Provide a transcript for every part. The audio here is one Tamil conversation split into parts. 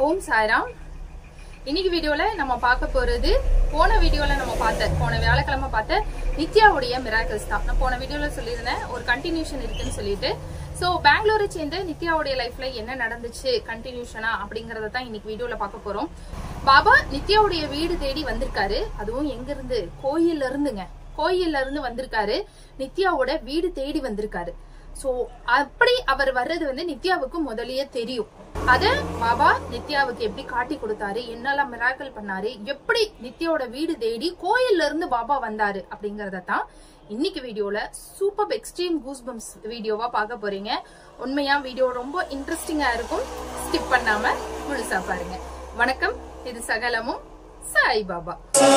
ஓம் சாய்ராம் இன்னைக்கு வீடியோல நம்ம பார்க்க போறது போன வீடியோல நம்ம பார்த்த போன வியாழக்கிழமை பார்த்த நித்யாவுடைய மிராக்கிள்ஸ் தான் நான் போன வீடியோல சொல்லியிருந்தேன் ஒரு கண்டினியூஷன் இருக்குன்னு சொல்லிட்டு சோ பெங்களூரை சேர்ந்து நித்யாவுடைய லைஃப்ல என்ன நடந்துச்சு கண்டினியூஷனா அப்படிங்கறத தான் இன்னைக்கு வீடியோல பார்க்க போறோம் பாபா நித்யாவுடைய வீடு தேடி வந்திருக்காரு அதுவும் எங்க இருந்து கோயில்ல இருந்துங்க கோயில்ல இருந்து வந்திருக்காரு நித்யாவோட வீடு தேடி வந்திருக்காரு சோ அப்படி அவர் வர்றது வந்து நித்யாவுக்கு முதல்லயே தெரியும் அத பாபா நித்யாவுக்கு எப்படி காட்டி கொடுத்தாரு என்னெல்லாம் மிராக்கல் பண்ணாரு எப்படி நித்யாவோட வீடு தேடி கோயில்ல இருந்து பாபா வந்தாரு அப்படிங்கறத தான் இன்னைக்கு வீடியோல சூப்பர் எக்ஸ்ட்ரீம் கூஸ்பம்ஸ் வீடியோவா பார்க்க போறீங்க உண்மையா வீடியோ ரொம்ப இன்ட்ரெஸ்டிங்கா இருக்கும் ஸ்கிப் பண்ணாம முழுசா பாருங்க வணக்கம் இது சகலமும் சாய் பாபா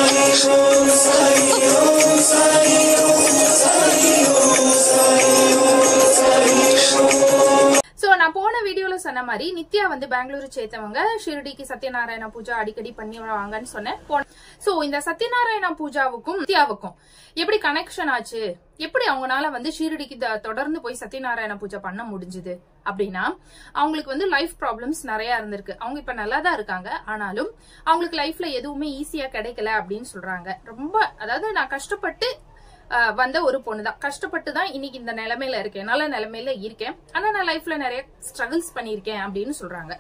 சோ நான் போன வீடியோல சொன்ன மாதிரி நித்யா வந்து பெங்களூரு சேர்த்தவங்க ஷிரடிக்கு சத்யநாராயண பூஜா அடிக்கடி பண்ணி வாங்கன்னு சொன்னேன் போன சோ இந்த சத்யநாராயண பூஜாவுக்கும் நித்யாவுக்கும் எப்படி கனெக்ஷன் ஆச்சு எப்படி அவங்கனால வந்து ஷீரடிக்கு த- தொடர்ந்து போய் சத்யநாராயண பூஜை பண்ண முடிஞ்சுது அப்படின்னா அவங்களுக்கு வந்து லைஃப் ப்ராப்ளம்ஸ் நிறைய இருந்திருக்கு அவங்க இப்ப நல்லா தான் இருக்காங்க ஆனாலும் அவங்களுக்கு லைஃப்ல எதுவுமே ஈஸியா கிடைக்கல அப்படின்னு சொல்றாங்க ரொம்ப அதாவது நான் கஷ்டப்பட்டு ஆஹ் வந்த ஒரு பொண்ணு தான் கஷ்டப்பட்டு தான் இன்னைக்கு இந்த நிலைமையில இருக்கேன் நல்ல நிலைமையில இருக்கேன் ஆனா நான் லைஃப்ல நிறைய ஸ்ட்ரகிள்ஸ் பண்ணியிருக்கேன் அப்படின்னு சொல்றாங்க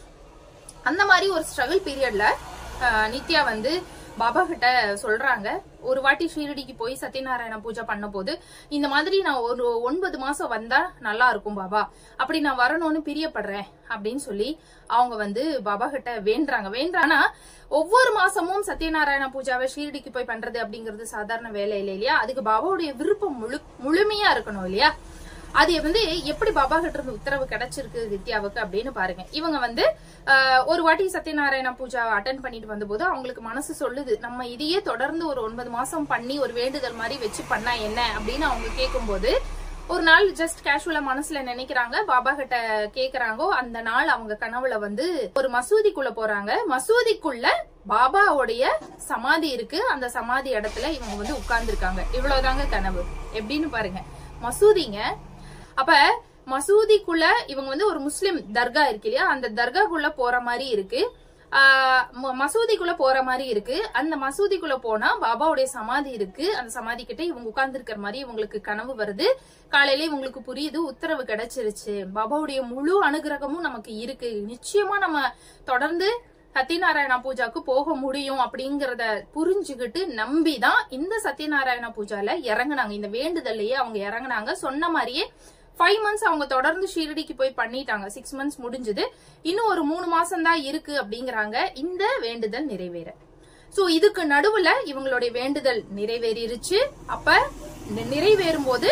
அந்த மாதிரி ஒரு ஸ்ட்ரகிள் பீரியட்ல நித்யா வந்து பாபா கிட்ட சொல்றாங்க ஒரு வாட்டி ஷீரடிக்கு போய் சத்யநாராயண பூஜை பண்ண போது இந்த மாதிரி நான் ஒரு ஒன்பது மாசம் வந்தா நல்லா இருக்கும் பாபா அப்படி நான் வரணும்னு பிரியப்படுறேன் அப்படின்னு சொல்லி அவங்க வந்து பாபா கிட்ட வேண்டுறாங்க வேண்டானா ஒவ்வொரு மாசமும் சத்யநாராயண பூஜாவை ஷீரடிக்கு போய் பண்றது அப்படிங்கிறது சாதாரண வேலை இல்லை இல்லையா அதுக்கு பாபாவுடைய விருப்பம் முழு முழுமையா இருக்கணும் இல்லையா அது வந்து எப்படி பாபா கிட்ட இருந்து உத்தரவு கிடைச்சிருக்கு வித்யாவுக்கு அப்படின்னு பாருங்க இவங்க வந்து ஆஹ், ஒரு வாட்டி சத்யநாராயண பூஜா அட்டன் பண்ணிட்டு வந்தபோது அவங்களுக்கு மனசு சொல்லுது நம்ம இதையே தொடர்ந்து ஒரு ஒன்பது மாசம் பண்ணி ஒரு வேண்டுதல் மாதிரி வச்சு பண்ணா என்ன அப்படின்னு அவங்க கேட்கும்போது ஒரு நாள் ஜஸ்ட் கேஷுவலா மனசுல நினைக்கிறாங்க பாபா கிட்ட கேக்குறாங்கோ அந்த நாள் அவங்க கனவுல வந்து ஒரு மசூதிக்குள்ள போறாங்க மசூதிக்குள்ள பாபாவுடைய சமாதி இருக்கு அந்த சமாதி இடத்துல இவங்க வந்து உட்கார்ந்து இருக்காங்க இவ்வளவுதாங்க கனவு எப்படின்னு பாருங்க மசூதிங்க அப்ப மசூதிக்குள்ள இவங்க வந்து ஒரு முஸ்லிம் தர்கா இருக்கு இல்லையா அந்த தர்காக்குள்ள போற மாதிரி இருக்கு ஆஹ் ம- மசூதிக்குள்ள போற மாதிரி இருக்கு அந்த மசூதிக்குள்ள போனா பாபாவுடைய சமாதி இருக்கு அந்த சமாதி கிட்ட இவங்க உட்கார்ந்து இருக்கிற மாதிரி இவங்களுக்கு கனவு வருது காலையில இவங்களுக்கு புரியுது உத்தரவு கிடைச்சிருச்சு பாபாவுடைய முழு அனுகிரகமும் நமக்கு இருக்கு நிச்சயமா நம்ம தொடர்ந்து சத்யநாராயண பூஜாக்கு போக முடியும் அப்படிங்கறத புரிஞ்சுகிட்டு நம்பிதான் இந்த சத்யநாராயண பூஜால இறங்குனாங்க இந்த வேண்டுதல்லையே அவங்க இறங்குனாங்க சொன்ன மாதிரியே ஃபைவ் மந்த்ஸ் அவங்க தொடர்ந்து ஷீரடிக்கு போய் பண்ணிட்டாங்க சிக்ஸ் மந்த்ஸ் முடிஞ்சது இன்னும் ஒரு மூணு மாசம் தான் இருக்கு அப்படிங்கறாங்க இந்த வேண்டுதல் நிறைவேற சோ இதுக்கு நடுவுல இவங்களுடைய வேண்டுதல் நிறைவேறிருச்சு அப்ப இந்த நிறைவேறும் போது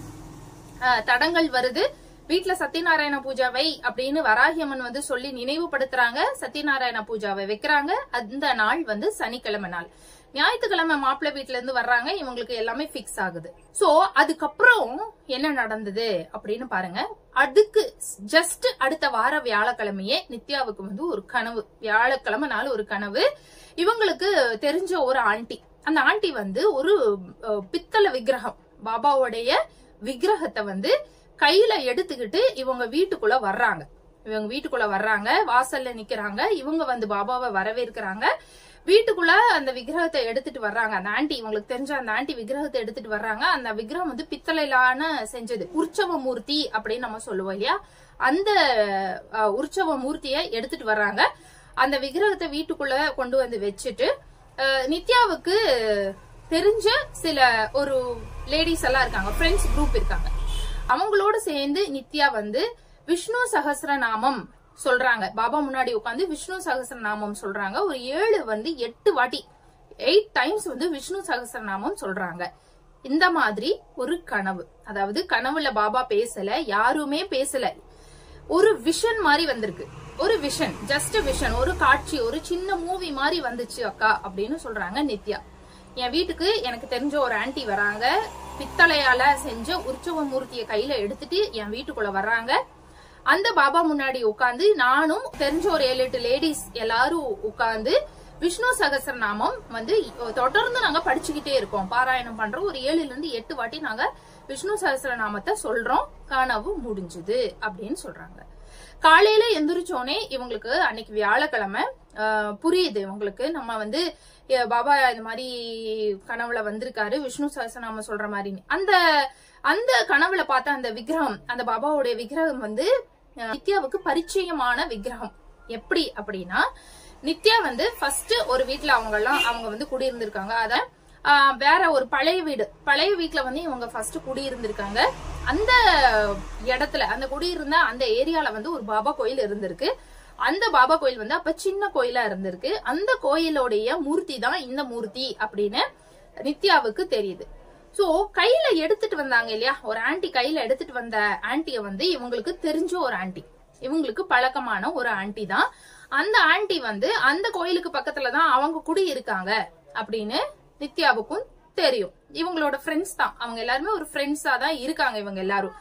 ஆஹ், தடங்கள் வருது வீட்ல சத்யநாராயண பூஜா வை அப்படின்னு வராகியம்மன் வந்து சொல்லி நினைவுபடுத்துறாங்க சத்யநாராயண பூஜாவை வைக்கிறாங்க அந்த நாள் வந்து சனிக்கிழமை நாள் ஞாயிற்றுக்கிழமை மாப்பிள்ளை வீட்ல இருந்து வர்றாங்க இவங்களுக்கு எல்லாமே ஃபிக்ஸ் ஆகுது சோ அதுக்கப்புறம் என்ன நடந்தது அப்படின்னு பாருங்க அதுக்கு ஜஸ்ட் அடுத்த வார வியாழக்கிழமையே நித்யாவுக்கு வந்து ஒரு கனவு வியாழக்கிழமை நாள் ஒரு கனவு இவங்களுக்கு தெரிஞ்ச ஒரு ஆண்டி அந்த ஆண்டி வந்து ஒரு அஹ், பித்தளை விக்கிரகம் பாபாவுடைய விக்கிரகத்தை வந்து கையில எடுத்துக்கிட்டு இவங்க வீட்டுக்குள்ள வர்றாங்க இவங்க வீட்டுக்குள்ள வர்றாங்க வாசல்ல நிக்கிறாங்க இவங்க வந்து பாபாவை வரவேற்கிறாங்க வீட்டுக்குள்ள அந்த விக்கிரகத்தை எடுத்துட்டு வர்றாங்க அந்த ஆண்டி இவங்களுக்கு தெரிஞ்ச அந்த ஆண்டி விக்கிரகத்தை எடுத்துட்டு வர்றாங்க அந்த விக்கிரகம் வந்து பித்தளையிலான செஞ்சது உற்சவ மூர்த்தி அப்படின்னு நம்ம சொல்லுவோம் இல்லையா அந்த அஹ், உற்சவ மூர்த்தியை எடுத்துட்டு வர்றாங்க அந்த விக்கிரகத்தை வீட்டுக்குள்ள கொண்டு வந்து வச்சுட்டு அஹ், நித்யாவுக்கு தெரிஞ்ச சில ஒரு லேடிஸ் எல்லாம் இருக்காங்க ஃப்ரெண்ட்ஸ் குரூப் இருக்காங்க அவங்களோட சேர்ந்து நித்யா வந்து விஷ்ணு சகஸ்ரநாமம் சொல்றாங்க பாபா முன்னாடி உட்காந்து விஷ்ணு சகஸ்ரநாமம் சொல்றாங்க ஒரு ஏழு வந்து எட்டு வாட்டி எயிட் டைம்ஸ் வந்து விஷ்ணு சகஸ்ரநாமம் சொல்றாங்க இந்த மாதிரி ஒரு கனவு அதாவது கனவுல பாபா பேசல யாருமே பேசல ஒரு விஷன் மாதிரி வந்திருக்கு ஒரு விஷன் ஜஸ்ட் விஷன் ஒரு காட்சி ஒரு சின்ன மூவி மாதிரி வந்துச்சு அக்கா அப்படின்னு சொல்றாங்க நித்யா என் வீட்டுக்கு எனக்கு தெரிஞ்ச ஒரு ஆன்ட்டி வராங்க பித்தளையால செஞ்ச உற்சவ மூர்த்தியை கையில எடுத்துட்டு என் வீட்டுக்குள்ள வர்றாங்க அந்த பாபா முன்னாடி உட்கார்ந்து நானும் தெரிஞ்ச ஒரு ஏழு எட்டு லேடிஸ் எல்லாரும் உட்கார்ந்து விஷ்ணு சகஸ்ரநாமம் வந்து தொடர்ந்து நாங்க படிச்சுக்கிட்டே இருக்கோம் பாராயணம் பண்றோம் ஒரு ஏழுல இருந்து எட்டு வாட்டி நாங்க விஷ்ணு சகஸ்ரநாமத்தை சொல்றோம் கனவு முடிஞ்சுது அப்படின்னு சொல்றாங்க காலையில எந்திரிச்சோனே இவங்களுக்கு அன்னைக்கு வியாழக்கிழமை ஆஹ், புரியுது இவங்களுக்கு நம்ம வந்து எ, பாபா இந்த மாதிரி கனவுல வந்திருக்காரு விஷ்ணு சஹஸ்ரநாம சொல்ற மாதிரி அந்த அந்த கனவுல பார்த்த அந்த விக்கிரகம் அந்த பாபாவுடைய விக்கிரகம் வந்து அஹ், நித்யாவுக்கு பரிச்சயமான விக்கிரகம் எப்படி அப்படின்னா நித்யா வந்து ஃபர்ஸ்ட் ஒரு வீட்ல அவங்க எல்லாம் அவங்க வந்து குடியிருந்திருக்காங்க அத ஆஹ், வேற ஒரு பழைய வீடு பழைய வீட்ல வந்து இவங்க ஃபர்ஸ்ட் குடியிருந்திருக்காங்க அந்த இடத்துல அந்த குடியிருந்த அந்த ஏரியால வந்து ஒரு பாபா கோயில் இருந்திருக்கு அந்த பாபா கோயில் வந்து அப்ப சின்ன கோயிலா இருந்திருக்கு அந்த கோயிலோடைய மூர்த்தி தான் இந்த மூர்த்தி அப்படின்னு நித்யாவுக்கு தெரியுது சோ கையில எடுத்துட்டு வந்தாங்க இல்லையா ஒரு ஆன்ட்டி கையில எடுத்துட்டு வந்த ஆன்ட்டிய வந்து இவங்களுக்கு தெரிஞ்ச ஒரு ஆன்ட்டி இவங்களுக்கு பழக்கமான ஒரு ஆன்ட்டி தான் அந்த ஆன்ட்டி வந்து அந்த கோயிலுக்கு பக்கத்துல தான் அவங்க குடி இருக்காங்க அப்படின்னு நித்யாவுக்கும் தெரியும் இவங்களோட ஃப்ரெண்ட்ஸ் தான் அவங்க எல்லாருமே ஒரு ஃப்ரெண்ட்ஸா தான் இருக்காங்க இவங்க எல்லாரும்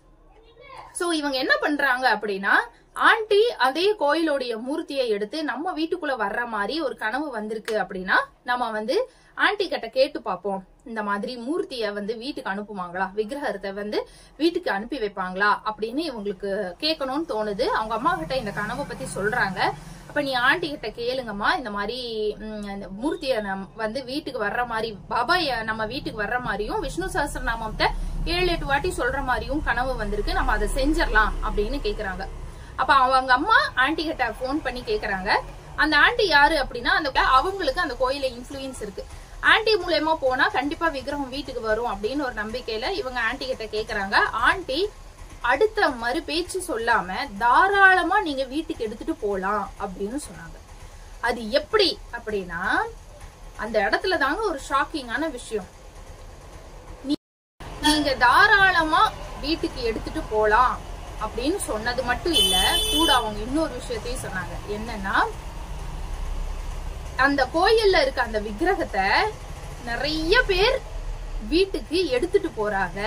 சோ இவங்க என்ன பண்றாங்க அப்படின்னா ஆண்டி அதே கோயிலோடைய மூர்த்தியை எடுத்து நம்ம வீட்டுக்குள்ள வர்ற மாதிரி ஒரு கனவு வந்திருக்கு அப்படின்னா நம்ம வந்து ஆண்டி கிட்ட கேட்டு பார்ப்போம் இந்த மாதிரி மூர்த்திய வந்து வீட்டுக்கு அனுப்புவாங்களா விக்கிரகத்தை வந்து வீட்டுக்கு அனுப்பி வைப்பாங்களா அப்படின்னு இவங்களுக்கு கேட்கணும்னு தோணுது அவங்க அம்மா கிட்ட இந்த கனவை பத்தி சொல்றாங்க அப்ப நீ ஆண்டி கிட்ட கேளுங்கம்மா இந்த மாதிரி ம், இந்த மூர்த்திய நம்- வந்து வீட்டுக்கு வர்ற மாதிரி பாபா எ- நம்ம வீட்டுக்கு வர்ற மாதிரியும் விஷ்ணு சஹஸ்ரநாமத்தை ஏழு எட்டு வாட்டி சொல்ற மாதிரியும் கனவு வந்திருக்கு நம்ம அதை செஞ்சிடலாம் அப்படின்னு கேக்குறாங்க அப்ப அவங்க அம்மா ஆண்டி கிட்ட போன் பண்ணி கேக்குறாங்க அந்த ஆண்டி யாரு அப்படின்னா அந்த அவங்களுக்கு அந்த கோயில இன்ஃபுளுயன்ஸ் இருக்கு ஆண்டி மூலயமா போனா கண்டிப்பா விக்கிரகம் வீட்டுக்கு வரும் அப்படின்னு ஒரு நம்பிக்கையில இவங்க ஆண்டி கிட்ட கேக்குறாங்க ஆண்டி அடுத்த மறு பேச்சு சொல்லாம தாராளமா நீங்க வீட்டுக்கு எடுத்துட்டு போலாம் அப்படின்னு சொன்னாங்க அது எப்படி அப்படின்னா அந்த இடத்துல தாங்க ஒரு ஷாக்கிங்கான விஷயம் நீ- நீங்க தாராளமா வீட்டுக்கு எடுத்துட்டு போலாம் அப்படின்னு சொன்னது மட்டும் இல்ல கூட அவங்க இன்னொரு விஷயத்தையும் சொன்னாங்க என்னன்னா அந்த கோயில்ல இருக்க அந்த விக்கிரகத்தை நிறைய பேர் வீட்டுக்கு எடுத்துட்டு போறாங்க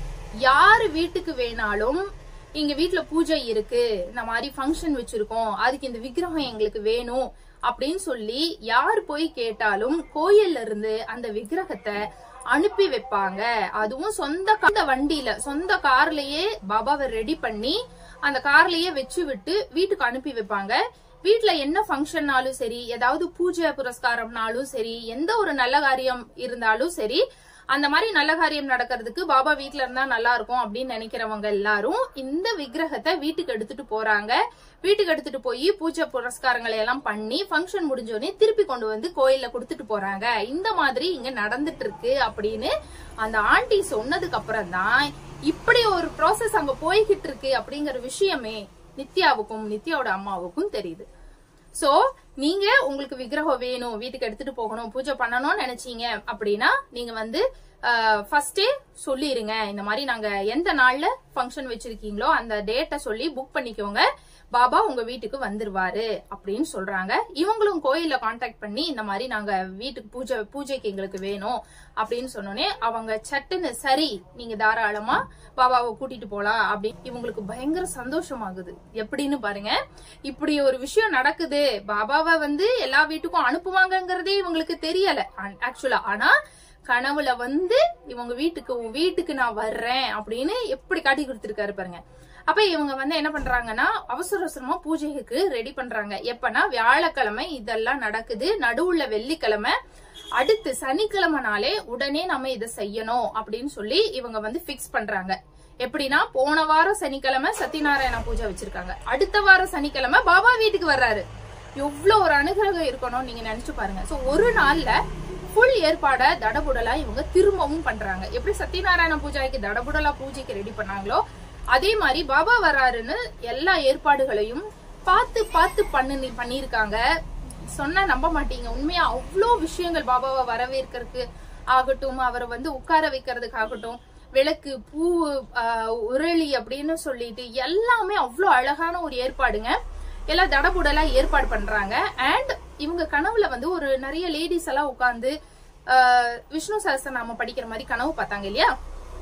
யாரு வீட்டுக்கு வேணாலும் எங்க வீட்ல பூஜை இருக்கு இந்த மாதிரி ஃபங்க்ஷன் வச்சிருக்கோம் அதுக்கு இந்த விக்கிரகம் எங்களுக்கு வேணும் அப்படின்னு சொல்லி யார் போய் கேட்டாலும் கோயில்ல இருந்து அந்த விக்கிரகத்தை அனுப்பி வைப்பாங்க அதுவும் சொந்த கா- சொந்த வண்டியில சொந்த கார்லயே பாபாவை ரெடி பண்ணி அந்த கார்லயே வச்சு விட்டு வீட்டுக்கு அனுப்பி வைப்பாங்க வீட்ல என்ன ஃபங்க்ஷன்னாலும் சரி ஏதாவது பூஜை புரஸ்காரம்னாலும் சரி எந்த ஒரு நல்ல காரியம் இருந்தாலும் சரி அந்த மாதிரி நல்ல காரியம் நடக்கிறதுக்கு பாபா வீட்ல இருந்தா நல்லா இருக்கும் அப்படின்னு நினைக்கிறவங்க எல்லாரும் இந்த விக்கிரகத்தை வீட்டுக்கு எடுத்துட்டு போறாங்க வீட்டுக்கு எடுத்துட்டு போய் பூஜை புரஸ்காரங்களை எல்லாம் பண்ணி ஃபங்க்ஷன் முடிஞ்சோடனே திருப்பி கொண்டு வந்து கோயில்ல கொடுத்துட்டு போறாங்க இந்த மாதிரி இங்க நடந்துட்டு இருக்கு அப்படின்னு அந்த ஆண்டி சொன்னதுக்கு அப்புறம் தான் இப்படி ஒரு ப்ராசஸ் அங்க போய்கிட்டு இருக்கு அப்படிங்கிற விஷயமே நித்யாவுக்கும் நித்யாவோட அம்மாவுக்கும் தெரியுது சோ நீங்க உங்களுக்கு விக்கிரகம் வேணும் வீட்டுக்கு எடுத்துட்டு போகணும் பூஜை பண்ணணும்னு நினைச்சீங்க அப்படின்னா நீங்க வந்து ஃபர்ஸ்டே சொல்லிருங்க இந்த மாதிரி நாங்க எந்த நாள்ல ஃபங்க்ஷன் வச்சிருக்கீங்களோ அந்த டேட்டை சொல்லி புக் பண்ணிக்கோங்க பாபா உங்க வீட்டுக்கு வந்துருவாரு அப்படின்னு சொல்றாங்க இவங்களும் கோயில்ல காண்டாக்ட் பண்ணி இந்த மாதிரி நாங்க வீட்டுக்கு பூஜை பூஜைக்கு எங்களுக்கு வேணும் அப்படின்னு சொன்னோனே அவங்க சட்டுன்னு சரி நீங்க தாராளமா பாபாவை கூட்டிட்டு போலாம் அப்படின்னு இவங்களுக்கு பயங்கர சந்தோஷமாகுது எப்படின்னு பாருங்க இப்படி ஒரு விஷயம் நடக்குது பாபாவை வந்து எல்லா வீட்டுக்கும் அனுப்புவாங்கங்கிறதே இவங்களுக்கு தெரியல ஆக்சுவலா ஆனா கனவுல வந்து இவங்க வீட்டுக்கு உன் வீட்டுக்கு நான் வர்றேன் அப்படின்னு எப்படி காட்டி கொடுத்திருக்காரு பாருங்க அப்ப இவங்க வந்து என்ன பண்றாங்கன்னா அவசர அவசரமா பூஜைக்கு ரெடி பண்றாங்க எப்பனா வியாழக்கிழமை இதெல்லாம் நடக்குது நடுவுல வெள்ளிக்கிழமை அடுத்து சனிக்கிழமை நாளே உடனே நம்ம இதை செய்யணும் அப்படின்னு சொல்லி இவங்க வந்து பிக்ஸ் பண்றாங்க எப்படின்னா போன வாரம் சனிக்கிழமை சத்யநாராயண பூஜை வச்சிருக்காங்க அடுத்த வாரம் சனிக்கிழமை பாபா வீட்டுக்கு வர்றாரு எவ்வளவு ஒரு அனுகிரகம் இருக்கணும் நீங்க நினைச்சு பாருங்க சோ ஒரு நாள்ல ஃபுல் ஏற்பாட தடபுடலா இவங்க திரும்பவும் பண்றாங்க எப்படி சத்யநாராயண பூஜைக்கு தடபுடலா பூஜைக்கு ரெடி பண்ணாங்களோ அதே மாதிரி பாபா வராருன்னு எல்லா ஏற்பாடுகளையும் பார்த்து பார்த்து பண்ணி பண்ணிருக்காங்க சொன்னா நம்ப மாட்டீங்க உண்மையா அவ்வளோ விஷயங்கள் பாபாவை வரவேற்கிறதுக்கு ஆகட்டும் அவரை வந்து உட்கார வைக்கிறதுக்கு ஆகட்டும் விளக்கு பூ ஆஹ், உருளி அப்படின்னு சொல்லிட்டு எல்லாமே அவ்வளோ அழகான ஒரு ஏற்பாடுங்க எல்லாம் தடபுடலா ஏற்பாடு பண்றாங்க அண்ட் இவங்க கனவுல வந்து ஒரு நிறைய லேடிஸ் எல்லாம் உட்கார்ந்து ஆஹ், விஷ்ணு சஹஸ்ரநாமம் படிக்கிற மாதிரி கனவு பார்த்தாங்க இல்லையா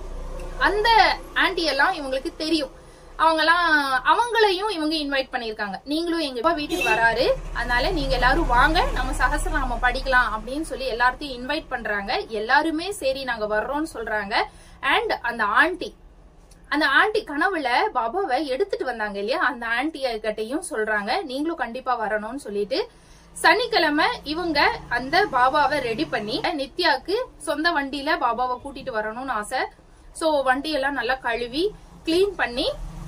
அந்த ஆன்டி எல்லாம் இவங்களுக்கு தெரியும் அவங்கலாம் அவங்களையும் இவங்க இன்வைட் பண்ணிருக்காங்க நீங்களும் எங்க அப்பா வீட்டுக்கு வராரு அதனால நீங்க எல்லாரும் வாங்க நம்ம சகசிரநாமம் படிக்கலாம் அப்படின்னு சொல்லி எல்லாத்தையும் இன்வைட் பண்றாங்க எல்லாருமே சரி நாங்க வர்றோம்னு சொல்றாங்க அண்ட் அந்த ஆண்டி அந்த ஆண்டி கனவுல பாபாவை எடுத்துட்டு வந்தாங்க இல்லையா அந்த ஆண்டி கிட்டையும் சொல்றாங்க நீங்களும் கண்டிப்பா வரணும்னு சொல்லிட்டு சனிக்கிழமை இவங்க அந்த பாபாவை ரெடி பண்ணி நித்யாக்கு சொந்த வண்டியில பாபாவை கூட்டிட்டு வரணும்னு ஆசை சோ வண்டியெல்லாம் நல்லா கழுவி கிளீன் பண்ணி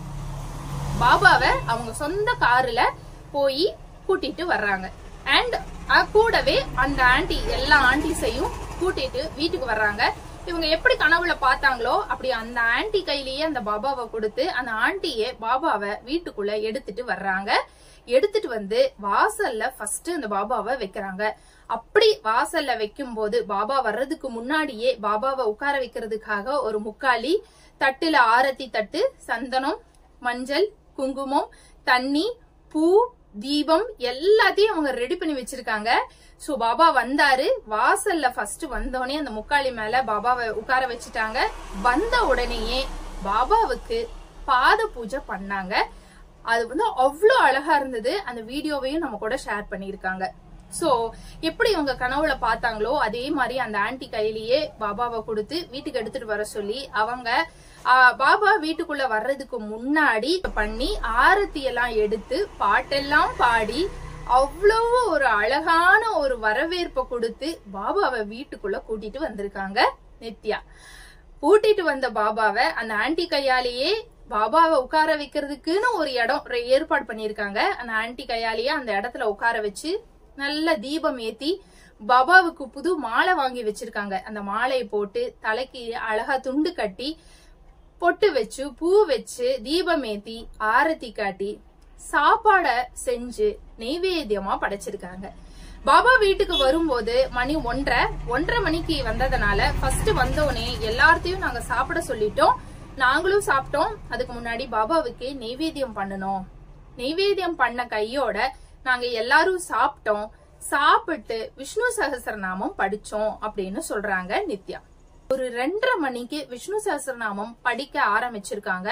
பாபாவை அவங்க சொந்த கார்ல போய் கூட்டிட்டு வர்றாங்க அண்ட் கூடவே அந்த ஆண்டி எல்லா ஆண்டிஸையும் கூட்டிட்டு வீட்டுக்கு வர்றாங்க இவங்க எப்படி கனவுல பார்த்தாங்களோ அப்படி அந்த ஆண்டி கையிலேயே அந்த பாபாவை கொடுத்து அந்த ஆண்டியே பாபாவை வீட்டுக்குள்ள எடுத்துட்டு வர்றாங்க எடுத்துட்டு வந்து வாசல்ல ஃபர்ஸ்ட் அந்த பாபாவை வைக்கிறாங்க அப்படி வாசல்ல வைக்கும் போது பாபா வர்றதுக்கு முன்னாடியே பாபாவை உட்கார வைக்கிறதுக்காக ஒரு முக்காலி தட்டுல ஆரத்தி தட்டு சந்தனம் மஞ்சள் குங்குமம் தண்ணி பூ தீபம் எல்லாத்தையும் அவங்க ரெடி பண்ணி வச்சிருக்காங்க சோ பாபா வந்தாரு வாசல்ல ஃபர்ஸ்ட் வந்தோடனே அந்த முக்காலி மேல பாபாவை உட்கார வச்சுட்டாங்க வந்த உடனேயே பாபாவுக்கு பாத பூஜை பண்ணாங்க அது வந்து அவ்வளோ அழகா இருந்தது அந்த வீடியோவையும் நம்ம கூட ஷேர் பண்ணியிருக்காங்க சோ எப்படி இவங்க கனவுல பார்த்தாங்களோ அதே மாதிரி அந்த ஆன்டி கையிலேயே பாபாவை கொடுத்து வீட்டுக்கு எடுத்துட்டு வர சொல்லி அவங்க ஆ, பாபா வீட்டுக்குள்ள வர்றதுக்கு முன்னாடி பண்ணி ஆரத்தி எல்லாம் எடுத்து பாட்டெல்லாம் பாடி அவ்வளவு ஒரு அழகான ஒரு வரவேற்பை கொடுத்து பாபாவை வீட்டுக்குள்ள கூட்டிட்டு வந்திருக்காங்க நித்யா கூட்டிட்டு வந்த பாபாவை அந்த ஆன்டி கையாலேயே பாபாவை உட்கார வைக்கிறதுக்குன்னு ஒரு இடம் ஒரு ஏற்பாடு பண்ணிருக்காங்க அந்த ஆன்டி கையாலேயே அந்த இடத்துல உட்கார வச்சு நல்ல தீபம் ஏத்தி பாபாவுக்கு புது மாலை வாங்கி வச்சிருக்காங்க அந்த மாலையை போட்டு தலைக்கு அழகா துண்டு கட்டி பொட்டு வச்சு பூ வச்சு தீபம் ஏத்தி ஆரத்தி காட்டி சாப்பாட செஞ்சு நெய்வேத்தியமா படைச்சிருக்காங்க பாபா வீட்டுக்கு வரும்போது மணி ஒன்றரை ஒன்றரை மணிக்கு வந்ததுனால ஃபர்ஸ்ட் வந்தோடனே எல்லார்த்தையும் நாங்க சாப்பிட சொல்லிட்டோம் நாங்களும் சாப்பிட்டோம் அதுக்கு முன்னாடி பாபாவுக்கு நெய்வேத்தியம் பண்ணணும் நெய்வேத்தியம் பண்ண கையோட நாங்க எல்லாரும் சாப்பிட்டோம் சாப்பிட்டு விஷ்ணு சகஸ்ரநாமம் படிச்சோம் அப்படின்னு சொல்றாங்க நித்யா ஒரு ரெண்டரை மணிக்கு விஷ்ணு சஹஸ்ரநாமம் படிக்க ஆரம்பிச்சிருக்காங்க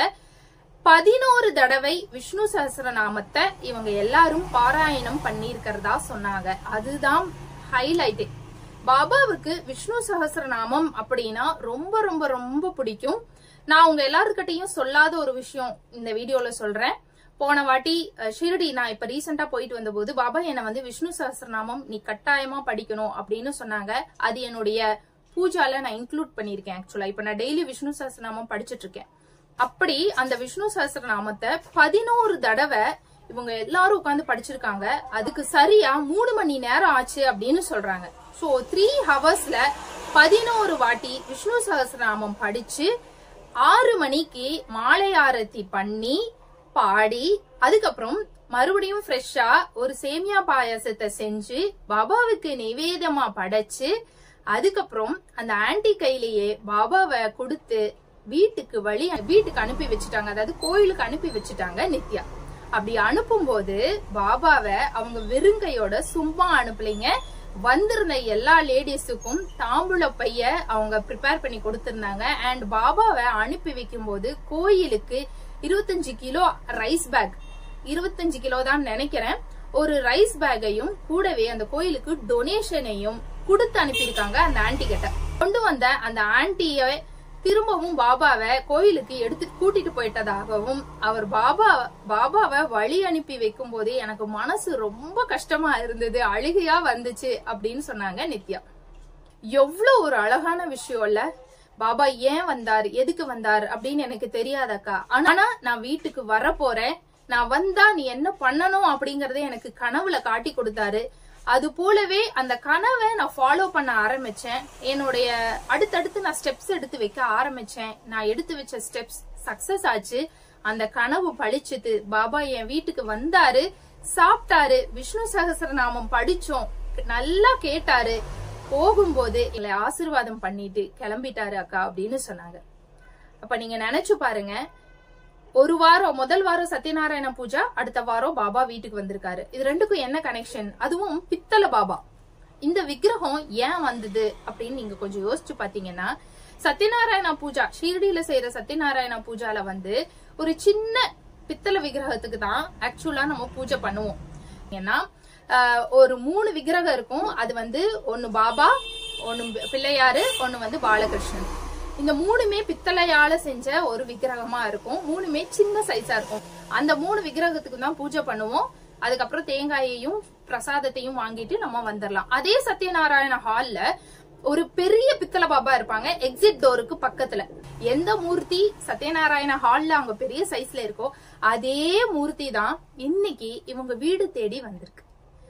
பதினோரு தடவை விஷ்ணு சஹஸ்ரநாமத்தை இவங்க எல்லாரும் பாராயணம் பண்ணியிருக்கிறதா சொன்னாங்க அதுதான் ஹைலைட் பாபாவுக்கு விஷ்ணு சஹஸ்ரநாமம் அப்படின்னா ரொம்ப ரொம்ப ரொம்ப பிடிக்கும் நான் உங்க எல்லாருக்கிட்டையும் சொல்லாத ஒரு விஷயம் இந்த வீடியோல சொல்றேன் போன வாட்டி அஹ், ஷிரடி நான் இப்ப ரீசெண்டா போயிட்டு வந்தபோது பாபா என்னை வந்து விஷ்ணு சஹஸ்ரநாமம் நீ கட்டாயமா படிக்கணும் அப்படின்னு சொன்னாங்க அது என்னுடைய பூஜால நான் இன்க்ளூட் பண்ணிருக்கேன் ஆக்சுவலா இப்ப நான் டெய்லி விஷ்ணு சஹஸ்ரநாமம் படிச்சிட்டு இருக்கேன் அப்படி அந்த விஷ்ணு சஹஸ்ரநாமத்தை பதினோரு தடவை இவங்க எல்லாரும் உட்கார்ந்து படிச்சிருக்காங்க அதுக்கு சரியா மூணு மணி நேரம் ஆச்சு அப்படின்னு சொல்றாங்க சோ த்ரீ ஹவர்ஸ்ல பதினோரு வாட்டி விஷ்ணு சஹஸ்ரநாமம் படிச்சு ஆறு மணிக்கு மாலை ஆரத்தி பண்ணி பாடி அதுக்கப்புறம் மறுபடியும் ஃப்ரெஷ்ஷா ஒரு சேமியா பாயாசத்தை செஞ்சு பாபாவுக்கு நிவேதமா படைச்சு அதுக்கப்புறம் அந்த ஆன்டி கையிலேயே பாபாவை கொடுத்து வீட்டுக்கு வழி வீட்டுக்கு அனுப்பி வச்சுட்டாங்க அதாவது கோயிலுக்கு அனுப்பி வச்சுட்டாங்க நித்யா அப்படி அனுப்பும்போது பாபாவை அவங்க வெறுங்கையோட சும்மா அனுப்பலைங்க வந்திருந்த எல்லா லேடிஸுக்கும் தாம்பூல பைய அவங்க ப்ரிப்பேர் பண்ணி கொடுத்திருந்தாங்க அண்ட் பாபாவை அனுப்பி வைக்கும்போது கோயிலுக்கு இருபத்தஞ்சு கிலோ ரைஸ் பேக் இருபத்தஞ்சு கிலோ தான் நினைக்கிறேன் ஒரு ரைஸ் பேக்கையும் கூடவே அந்த கோயிலுக்கு டொனேஷனையும் கொடுத்து அனுப்பியிருக்காங்க அந்த ஆன்டி கிட்ட கொண்டு வந்த அந்த ஆன்டிய திரும்பவும் பாபாவை கோயிலுக்கு எடுத்து கூட்டிட்டு போயிட்டதாகவும் அவர் பாபா பாபாவை வழி அனுப்பி வைக்கும் போதே எனக்கு மனசு ரொம்ப கஷ்டமா இருந்தது அழுகையா வந்துச்சு அப்படின்னு சொன்னாங்க நித்யா எவ்வளவு ஒரு அழகான விஷயம் இல்ல பாபா ஏன் வந்தார் எதுக்கு வந்தார் அப்படின்னு எனக்கு தெரியாதக்கா ஆனா நான் வீட்டுக்கு வர போறேன் நான் வந்தா நீ என்ன பண்ணணும் அப்படிங்கறத எனக்கு கனவுல காட்டி கொடுத்தாரு அது போலவே அந்த கனவை நான் ஃபாலோ பண்ண ஆரம்பிச்சேன் என்னுடைய அடுத்தடுத்து நான் ஸ்டெப்ஸ் எடுத்து வைக்க ஆரம்பிச்சேன் நான் எடுத்து வச்ச ஸ்டெப்ஸ் சக்சஸ் ஆச்சு அந்த கனவு பழிச்சுது பாபா என் வீட்டுக்கு வந்தாரு சாப்பிட்டாரு விஷ்ணு சகஸ்ரநாமம் படிச்சோம் நல்லா கேட்டாரு போகும்போது எங்களை ஆசீர்வாதம் பண்ணிட்டு கிளம்பிட்டாரு அக்கா அப்படின்னு சொன்னாங்க அப்ப நீங்க நினைச்சு பாருங்க ஒரு வாரம் முதல் வாரம் சத்யநாராயண பூஜா அடுத்த வாரம் பாபா வீட்டுக்கு வந்திருக்காரு இது ரெண்டுக்கும் என்ன கனெக்ஷன் அதுவும் பித்தள பாபா இந்த விக்கிரகம் ஏன் வந்தது அப்படின்னு நீங்க கொஞ்சம் யோசிச்சு பாத்தீங்கன்னா சத்யநாராயண பூஜா ஷீரடியில செய்யற சத்யநாராயண பூஜால வந்து ஒரு சின்ன பித்தள விக்கிரகத்துக்கு தான் ஆக்சுவலா நம்ம பூஜை பண்ணுவோம் ஏன்னா ஆஹ், ஒரு மூணு விக்கிரகம் இருக்கும் அது வந்து ஒன்னு பாபா ஒன்னு பிள்ளையாரு ஒன்னு வந்து பாலகிருஷ்ணன் இந்த மூணுமே பித்தளையால செஞ்ச ஒரு விக்கிரகமா இருக்கும் மூணுமே சின்ன சைஸா இருக்கும் அந்த மூணு விக்கிரகத்துக்கு தான் பூஜை பண்ணுவோம் அதுக்கப்புறம் தேங்காயையும் பிரசாதத்தையும் வாங்கிட்டு நம்ம வந்துடலாம் அதே சத்யநாராயண ஹால்ல ஒரு பெரிய பித்தளை பாபா இருப்பாங்க எக்ஸிட் டோருக்கு பக்கத்துல எந்த மூர்த்தி சத்யநாராயண ஹால்ல அவங்க பெரிய சைஸ்ல இருக்கோ அதே மூர்த்தி தான் இன்னைக்கு இவங்க வீடு தேடி வந்திருக்கு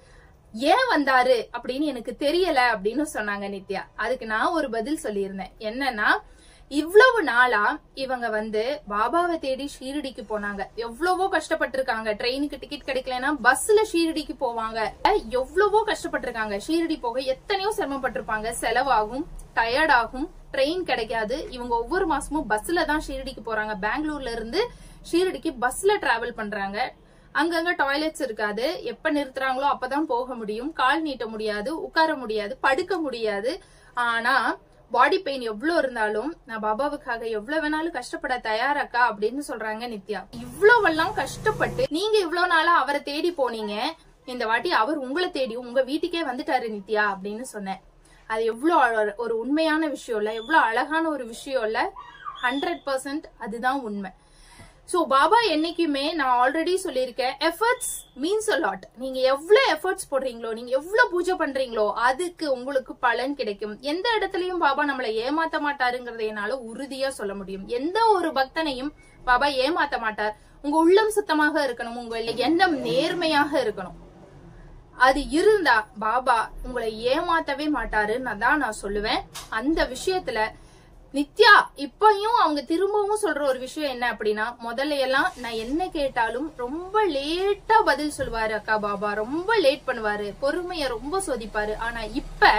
ஏன் வந்தாரு அப்படின்னு எனக்கு தெரியல அப்படின்னு சொன்னாங்க நித்யா அதுக்கு நான் ஒரு பதில் சொல்லியிருந்தேன் என்னன்னா இவ்வளவு நாளா இவங்க வந்து பாபாவை தேடி ஷீரடிக்கு போனாங்க எவ்வளவோ கஷ்டப்பட்டிருக்காங்க ட்ரெயினுக்கு டிக்கெட் கிடைக்கலன்னா பஸ்ல ஷீரடிக்கு போவாங்க எவ்வளவோ கஷ்டப்பட்டிருக்காங்க ஷீரடி போக எத்தனையோ சிரமப்பட்டிருப்பாங்க செலவாகும் டயர்ட் ஆகும் ட்ரெயின் கிடைக்காது இவங்க ஒவ்வொரு மாசமும் பஸ்ல தான் ஷீரடிக்கு போறாங்க பெங்களூர்ல இருந்து ஷீரடிக்கு பஸ்ல டிராவல் பண்றாங்க அங்கங்க டாய்லெட்ஸ் இருக்காது எப்ப நிறுத்துறாங்களோ அப்பதான் போக முடியும் கால் நீட்ட முடியாது உட்கார முடியாது படுக்க முடியாது ஆனா பாடி பெயின் எவ்வளவு இருந்தாலும் நான் பாபாவுக்காக எவ்வளவு வேணாலும் கஷ்டப்பட தயாராக்கா அப்படின்னு சொல்றாங்க நித்யா இவ்வளவெல்லாம் கஷ்டப்பட்டு நீங்க இவ்வளவு நாளா அவரை தேடி போனீங்க இந்த வாட்டி அவர் உங்களை தேடி உங்க வீட்டுக்கே வந்துட்டாரு நித்யா அப்படின்னு சொன்னேன் அது எவ்வளவு அழ- ஒரு உண்மையான விஷயம் இல்ல எவ்வளவு அழகான ஒரு விஷயம் இல்ல ஹண்ட்ரட் பர்சன்ட் அதுதான் உண்மை சோ பாபா என்னைக்குமே நான் ஆல்ரெடி சொல்லியிருக்கேன் எஃபர்ட்ஸ் மீன்ஸ் a lot நீங்க எவ்வளவு எஃபர்ட்ஸ் போடுறீங்களோ நீங்க எவ்வளவு பூஜை பண்றீங்களோ அதுக்கு உங்களுக்கு பலன் கிடைக்கும் எந்த இடத்துலயும் பாபா நம்மளை ஏமாத்த மாட்டாருங்கிறத என்னால உறுதியா சொல்ல முடியும் எந்த ஒரு பக்தனையும் பாபா ஏமாத்த மாட்டார் உங்க உள்ளம் சுத்தமாக இருக்கணும் உங்க எண்ணம் நேர்மையாக இருக்கணும் அது இருந்தா பாபா உங்களை ஏமாத்தவே மாட்டாருன்னு தான் நான் சொல்லுவேன் அந்த விஷயத்துல நித்யா இப்பயும் அவங்க திரும்பவும் சொல்ற ஒரு விஷயம் என்ன அப்படின்னா முதல்ல எல்லாம் நான் என்ன கேட்டாலும் ரொம்ப லேட்டா பதில் சொல்லுவாரு அக்கா பாபா ரொம்ப லேட் பண்ணுவாரு பொறுமைய ரொம்ப சோதிப்பாரு ஆனா இப்ப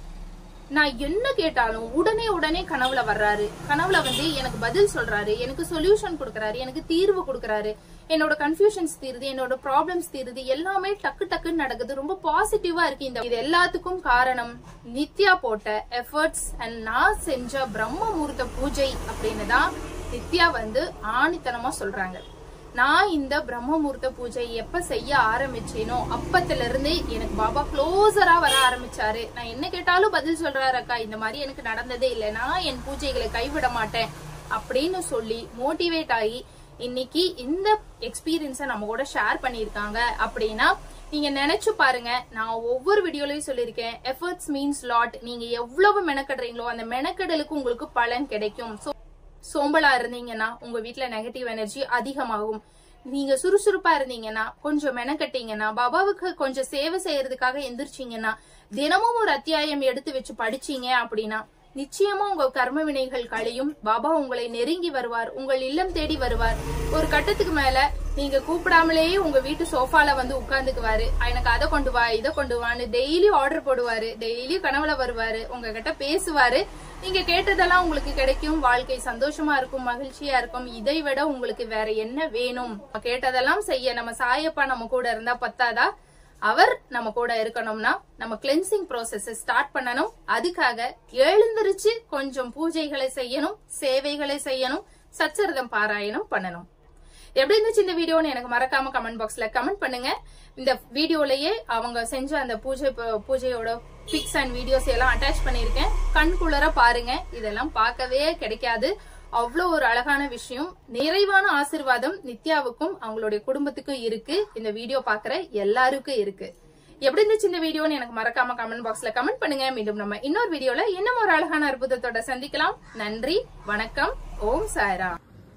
நான் என்ன கேட்டாலும் உடனே உடனே கனவுல வர்றாரு கனவுல வந்து எனக்கு பதில் சொல்றாரு எனக்கு சொல்யூஷன் கொடுக்கறாரு எனக்கு தீர்வு கொடுக்கறாரு என்னோட கன்ஃபியூஷன்ஸ் தீருது என்னோட ப்ராப்ளம்ஸ் தீருது எல்லாமே டக்கு டக்குன்னு நடக்குது ரொம்ப பாசிட்டிவா இருக்கு இந்த இது எல்லாத்துக்கும் காரணம் நித்யா போட்ட எஃபர்ட்ஸ் அண்ட் நான் செஞ்ச பிரம்ம முகூர்த்த பூஜை அப்படின்னு தான் நித்யா வந்து ஆணித்தனமா சொல்றாங்க நான் இந்த பிரம்ம முகூர்த்த பூஜை எப்ப செய்ய ஆரம்பிச்சேனோ அப்பத்துல இருந்தே எனக்கு பாபா க்ளோசரா வர ஆரம்பிச்சாரு நான் என்ன கேட்டாலும் பதில் சொல்றாரு அக்கா இந்த மாதிரி எனக்கு நடந்ததே இல்லை நான் என் பூஜைகளை கைவிட மாட்டேன் அப்படின்னு சொல்லி மோட்டிவேட் ஆகி இன்னைக்கு இந்த எக்ஸ்பீரியன்ஸை நம்ம கூட ஷேர் பண்ணியிருக்காங்க அப்படின்னா நீங்க நினைச்சு பாருங்க நான் ஒவ்வொரு வீடியோலயும் சொல்லியிருக்கேன் எஃபர்ட்ஸ் மீன்ஸ் லாட் நீங்க எவ்வளவு மெனக்கடுறீங்களோ அந்த மெனக்கடலுக்கு உங்களுக்கு பலன் கிடைக்கும் So, சோம்பலா இருந்தீங்கன்னா உங்க வீட்ல நெகட்டிவ் எனர்ஜி அதிகமாகும் நீங்க சுறுசுறுப்பா இருந்தீங்கன்னா கொஞ்சம் மெனக்கட்டீங்கன்னா பாபாவுக்கு கொஞ்சம் சேவை செய்யறதுக்காக எந்திரிச்சீங்கன்னா தினமும் ஒரு அத்தியாயம் எடுத்து வச்சு படிச்சீங்க அப்படின்னா நிச்சயமா உங்க கர்ம வினைகள் கழியும் பாபா உங்களை நெருங்கி வருவார் உங்கள் இல்லம் தேடி வருவார் ஒரு கட்டத்துக்கு மேல நீங்க கூப்பிடாமலேயே உங்க வீட்டு சோஃபால வந்து உட்கார்ந்துக்குவாரு எனக்கு அதை கொண்டு வா இதை கொண்டு வான்னு டெய்லி ஆர்டர் போடுவாரு டெய்லி கனவுல வருவாரு உங்ககிட்ட பேசுவாரு நீங்க கேட்டதெல்லாம் உங்களுக்கு கிடைக்கும் வாழ்க்கை சந்தோஷமா இருக்கும் மகிழ்ச்சியா இருக்கும் இதை விட உங்களுக்கு வேற என்ன வேணும் கேட்டதெல்லாம் செய்ய நம்ம சாயப்பா நம்ம கூட இருந்தா பத்தாதா அவர் நம்ம கூட இருக்கணும்னா நம்ம கிளென்சிங் ப்ராசஸ் ஸ்டார்ட் பண்ணணும் அதுக்காக எழுந்திருச்சு கொஞ்சம் பூஜைகளை செய்யணும் சேவைகளை செய்யணும் சச்சரிதம் பாராயணம் பண்ணணும் எப்படி இருந்துச்சு இந்த வீடியோன்னு எனக்கு மறக்காம கமெண்ட் பாக்ஸ்ல கமெண்ட் பண்ணுங்க இந்த வீடியோலயே அவங்க செஞ்ச அந்த பூஜை ப- பூஜையோட பிக்ஸ் அண்ட் வீடியோஸ் எல்லாம் அட்டாச் பண்ணிருக்கேன் கண் குளர பாருங்க இதெல்லாம் பார்க்கவே கிடைக்காது அவ்வளோ ஒரு அழகான விஷயம் நிறைவான ஆசிர்வாதம் நித்யாவுக்கும் அவங்களுடைய குடும்பத்துக்கும் இருக்கு இந்த வீடியோ பாக்குற எல்லாருக்கும் இருக்கு எப்படி இருந்துச்சு இந்த வீடியோன்னு எனக்கு மறக்காம கமெண்ட் பாக்ஸ்ல கமெண்ட் பண்ணுங்க மீண்டும் நம்ம இன்னொரு வீடியோல இன்னும் ஒரு அழகான அற்புதத்தோட சந்திக்கலாம் நன்றி வணக்கம் ஓம் சாய்ரா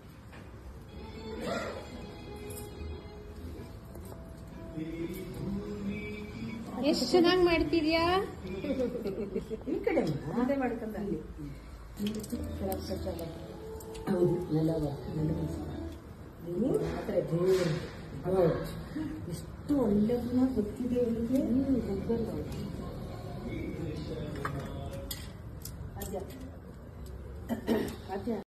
ಎಷ್ಟು ಚೆನ್ನಾಗಿ ಮಾಡ್ತಿದ್ಯಾ ಹೌದು ನೆಲವ ನೀವು ಮಾತ್ರ ದೇವರು God. ಎಷ್ಟು ಒಳ್ಳೆದನ್ನ ಗೊತ್ತಿದೆ ಅವಳಿಗೆ ಗೊತ್ತಲ್ಲ ಅದ್ಯ ಅದ್ಯ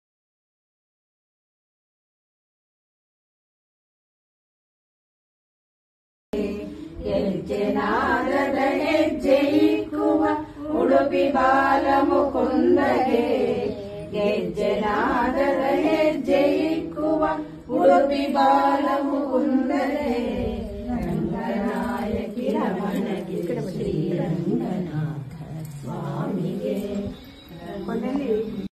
ಜಯಿಕ್ಕುವ ಉಡುಪಿ ಬಾಲ ಮುಕುಂದಗೆ ಗೆಜ್ಜೆನಾದದ ಹೆಜ್ಜೆಯಿಕ್ಕುವ ಉಡುಪಿ ಬಾಲ ಮುಕುಂದಗೆ ರಂಗನಾಯಕಿ ರಮಣಗೆ ಶ್ರೀರಂಗನಾಥ ಸ್ವಾಮಿಗೆ